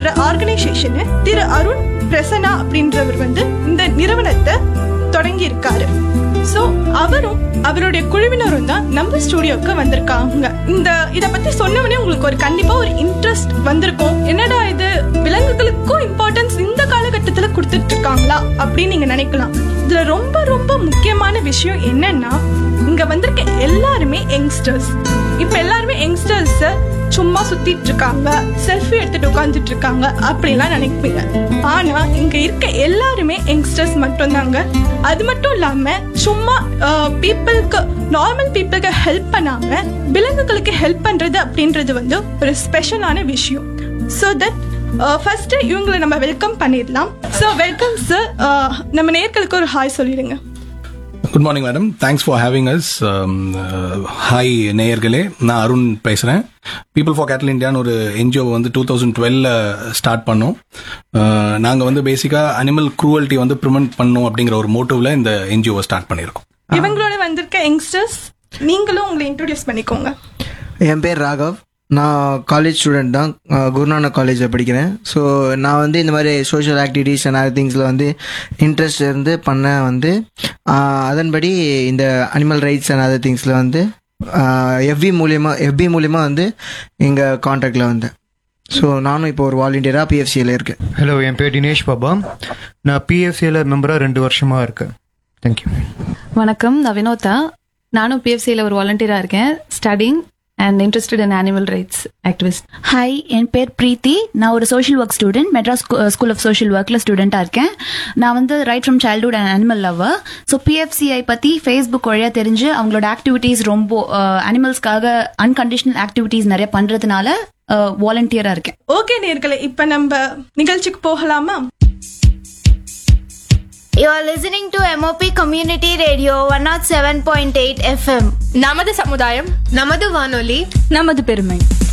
Organisation திரு அருண் பிரசன்னா அப்படின்றவர் வந்து இந்த நிறுவனத்தை தொடங்கி இருக்காரு சோ அவரும் அவருடைய குழுவினரும் தான் நம்ம ஸ்டுடியோக்கு வந்திருக்காங்க இந்த இத பத்தி சொன்னவனே உங்களுக்கு ஒரு கண்டிப்பா ஒரு இன்ட்ரெஸ்ட் வந்திருக்கும் என்னடா இது விலங்குகளுக்கும் இம்பார்ட்டன்ஸ் இந்த காலகட்டத்துல கொடுத்துட்டு இருக்காங்களா அப்படின்னு நீங்க நினைக்கலாம் இதுல ரொம்ப ரொம்ப முக்கியமான விஷயம் என்னன்னா இங்க வந்திருக்க எல்லாருமே யங்ஸ்டர்ஸ் இப்ப எல்லாருமே யங்ஸ்டர்ஸ் சும்மா சுத்திட்டு இருக்காங்க செல்ஃபி எடுத்துட்டு உட்காந்துட்டு இருக்காங்க அப்படிலாம் நினைப்பீங்க ஆனா இங்க இருக்க எல்லாருமே யங்ஸ்டர்ஸ் மட்டும்தாங்க அது மட்டும் இல்லாம சும்மா பீப்புளுக்கு நார்மல் பீப்புளுக்கு ஹெல்ப் பண்ணாம விலங்குகளுக்கு ஹெல்ப் பண்றது அப்படின்றது வந்து ஒரு ஸ்பெஷலான விஷயம் ஸோ தட் ஃபர்ஸ்ட் இவங்களை நம்ம வெல்கம் பண்ணிடலாம் ஸோ வெல்கம் சார் நம்ம நேர்களுக்கு ஒரு ஹாய் சொல்லிடுங்க good morning madam thanks for having us hi நேயர்களே நான் அருண் பேசுகிறேன் பீப்புள் ஃபார் கேட்டல் இந்தியான்னு ஒரு என்ஜிஓ வந்து டூ தௌசண்ட் டுவெல்ல ஸ்டார்ட் பண்ணோம் நாங்கள் வந்து பேசிக்காக அனிமல் குரூவல்ட்டி வந்து ப்ரிமெண்ட் பண்ணோம் அப்படிங்கிற ஒரு மோட்டிவ்ல இந்த என்ஜிஓவை ஸ்டார்ட் பண்ணியிருக்கோம் இவங்களோட வந்திருக்க யங்ஸ்டர்ஸ் நீங்களும் உங்களை இன்ட்ரோடியூஸ் பண்ணிக்கோங்க என் பேர் ராகவ் நான் காலேஜ் ஸ்டூடெண்ட் தான் அஹ், குருநானக் காலேஜில் படிக்கிறேன் ஸோ நான் வந்து இந்த மாதிரி சோஷியல் ஆக்டிவிட்டீஸ் அண்ட் அதர் திங்ஸில் வந்து இன்ட்ரெஸ்ட் இருந்து பண்ண வந்து அஹ், அதன்படி இந்த அனிமல் ரைட்ஸ் அண்ட் அதர் திங்ஸில் வந்து எஃபி மூலியமா எஃபி மூலியமா வந்து எங்கள் காண்டாக்டில் வந்தேன் ஸோ நானும் இப்போ ஒரு வாலண்டியராக பிஎஃப்சியில் இருக்கேன் ஹலோ என் பேர் தினேஷ் பாபா நான் பிஎஃப்சியில் மெம்பராக ரெண்டு வருஷமாக இருக்கேன் தேங்க்யூ வணக்கம் நான் வினோதா நானும் பிஎஃப்சியில் ஒரு வாலண்டியராக இருக்கேன் studying and interested in animal rights activist hi என் பேர் பிரீத்தி நான் ஒரு social work student Madras school of social ஒர்க்கில் ஸ்டூடெண்ட்டாக இருக்கேன் நான் வந்து right from childhood and animal lover so PFCI பற்றி ஃபேஸ்புக் வழியாக தெரிஞ்சு அவங்களோட ஆக்டிவிட்டீஸ் ரொம்ப அனிமல்ஸ்க்காக அன்கண்டிஷனல் ஆக்டிவிட்டீஸ் நிறைய பண்ணுறதுனால வாலண்டியராக இருக்கேன் ஓகே நேர்களே இப்ப நம்ம நிகழ்ச்சிக்கு போகலாமா You are listening to MOP Community Radio 107.8 FM. நமது சமுதாயம் நமது வானொலி நமது பெருமை